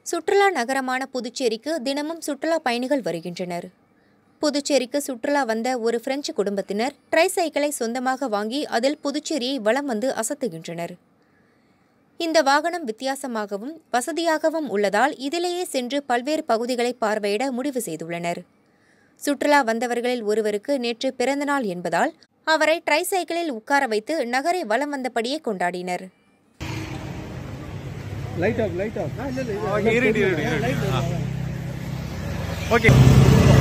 சுற்றுலா நகரமான புதுச்சேரிக்கு தினமும் சுற்றுலா பயணிகள் வருகின்றனர் புதுச்சேரிக்கு சுற்றுலா வந்த ஒரு பிரெஞ்சு குடும்பத்தினர் ட்ரை சைக்கிளை சொந்தமாக வாங்கி அதில் புதுச்சேரியை வலம் வந்து அசத்துகின்றனர் இந்த வாகனம் வித்தியாசமாகவும் வசதியாகவும் உள்ளதால் இதிலேயே சென்று பல்வேறு பகுதிகளை பார்வையிட முடிவு செய்துள்ளனர் சுற்றுலா வந்தவர்களில் ஒருவருக்கு நேற்று பிறந்தநாள் என்பதால் அவரை ட்ரை சைக்கிளில் உட்கார வைத்து நகரை வலம் வந்தபடியே கொண்டாடினர் light off light off okay இருடி இருடி இருடி ஓகே